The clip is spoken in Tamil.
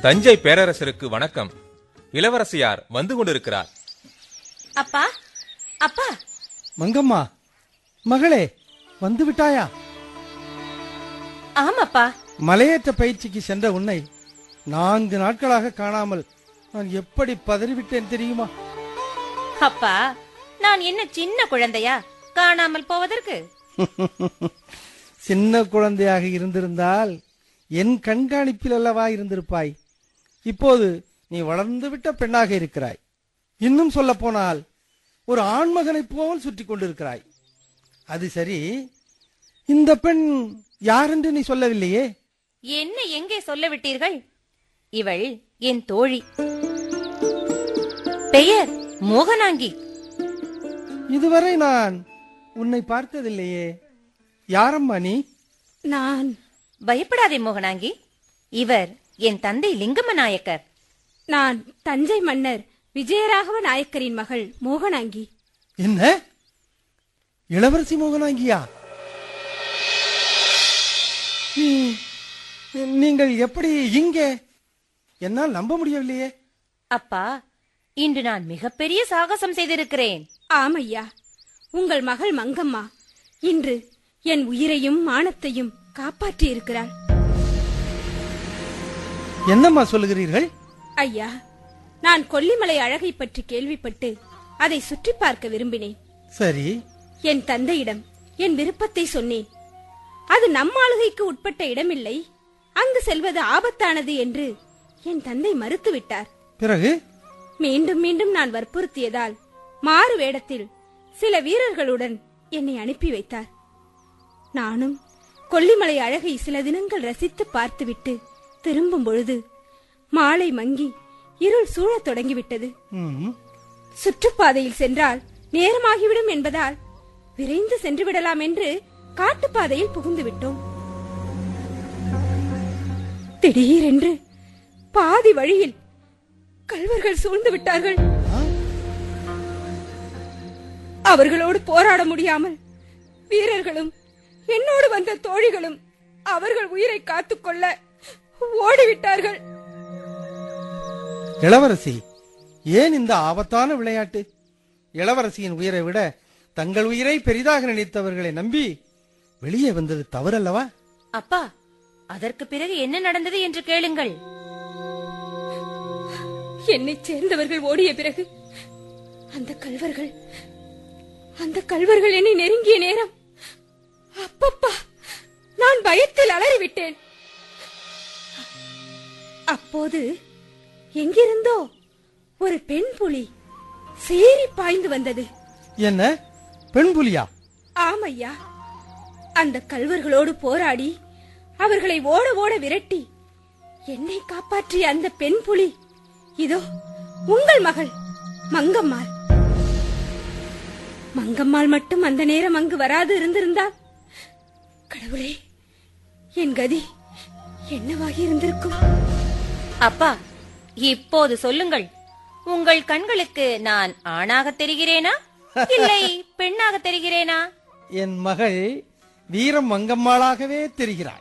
தஞ்சை பேரரசருக்கு வணக்கம் இளவரசியார் வந்து கொண்டிருக்கிறார் அப்பா அப்பா மங்கம்மா மகளே வந்து விட்டாயா ஆமாப்பா மலையேற்ற பயிற்சிக்கு சென்ற உன்னை நான்கு நாட்களாக காணாமல் நான் எப்படி பதறிவிட்டேன் தெரியுமா அப்பா நான் என்ன சின்ன குழந்தையா காணாமல் போவதற்கு சின்ன குழந்தையாக இருந்திருந்தால் என் கண்காணிப்பில் அல்லவா இருந்திருப்பாய் இப்போது நீ வளர்ந்து விட்ட பெண்ணாக இருக்கிறாய் இன்னும் சொல்ல போனால் ஒரு ஆண்மகனைப் போல் சுற்றி கொண்டிருக்கிறாய் அது சரி இந்த பெண் யாரென்று நீ சொல்லவில்லையே என்ன எங்கே சொல்ல விட்டீர்கள் இவள் என் தோழி பெயர் மோகனாங்கி இதுவரை நான் உன்னை பார்த்ததில்லையே யாரம்மா நீ நான் பயப்படாதே மோகனாங்கி இவர் என் தந்தை லிங்கம நாயக்கர் நான் தஞ்சை மன்னர் விஜயராகவ நாயக்கரின் மகள் மோகனாங்கி என்ன இளவரசி மோகனாங்கியா நீ- நீங்கள் எப்படி இங்கே என்னால் நம்ப முடியவில்லையே அப்பா இன்று நான் மிகப்பெரிய சாகசம் செய்திருக்கிறேன் ஆமையா உங்கள் மகள் மங்கம்மா இன்று என் உயிரையும் மானத்தையும் காப்பாற்றி இருக்கிறாள் என்னம்மா சொல்லுகிறீர்கள் ஐயா நான் கொல்லிமலை அழகை பற்றி கேள்விப்பட்டு அதை சுற்றி பார்க்க விரும்பினேன் சரி என் தந்தையிடம் என் விருப்பத்தை சொன்னேன் அது நம் ஆளுகைக்கு உட்பட்ட இடமில்லை அங்கு செல்வது ஆபத்தானது என்று என் தந்தை மறுத்துவிட்டார் பிறகு மீண்டும் மீண்டும் நான் வற்புறுத்தியதால் மாறு வேடத்தில் சில வீரர்களுடன் என்னை அனுப்பி வைத்தார் நானும் கொல்லிமலை அழகை சில தினங்கள் ரசித்து பார்த்துவிட்டு திரும்பும் பொழுது மாலை மங்கி இருள் சூழத் தொடங்கிவிட்டது ம், சுற்றுப்பாதையில் சென்றால் நேரமாகிவிடும் என்பதால் விரைந்து சென்று விடலாம் என்று காட்டுப்பாதையில் புகுந்து விட்டோம் திடீரென்று பாதி வழியில் கல்வர்கள் சூழ்ந்து விட்டார்கள் அவர்களோடு போராட முடியாமல் வீரர்களும் என்னோடு வந்த தோழிகளும் அவர்கள் உயிரை காத்துக்கொள்ள ஓடிவிட்டார்கள் இளவரசி ஏன் இந்த ஆபத்தான விளையாட்டு இளவரசியின் உயிரை விட தங்கள் உயிரை பெரிதாக நினைத்தவர்களை நம்பி வெளியே வந்தது தவறல்லவா அப்பா அதற்கு பிறகு என்ன நடந்தது என்று கேளுங்கள் என்னை சேர்ந்தவர்கள் ஓடிய பிறகு அந்த கல்வர்கள் அந்த கல்வர்கள் என்னை நெருங்கிய நேரம் அப்பப்பா நான் பயத்தில் அலறிவிட்டேன் அப்போது எங்கிருந்தோ ஒரு பெண் புலி சீறி பாய்ந்து வந்தது என்ன பெண் புலியா ஆமையா அந்த கல்வர்களோடு போராடி அவர்களை ஓட ஓட விரட்டி என்னை காப்பாற்றிய அந்த பெண் புலி இதோ உங்கள் மகள் மங்கம்மாள் மங்கம்மாள் மட்டும் அந்த நேரம் அங்கு வராது இருந்திருந்தால் கடவுளே என் கதி என்னவாகி இருந்திருக்கும் அப்பா இப்போது சொல்லுங்கள் உங்கள் கண்களுக்கு நான் ஆணாக தெரிகிறேனா இல்லை பெண்ணாக தெரிகிறேனா என் மகள் வீரம் மங்கம்மாளாகவே தெரிகிறாள்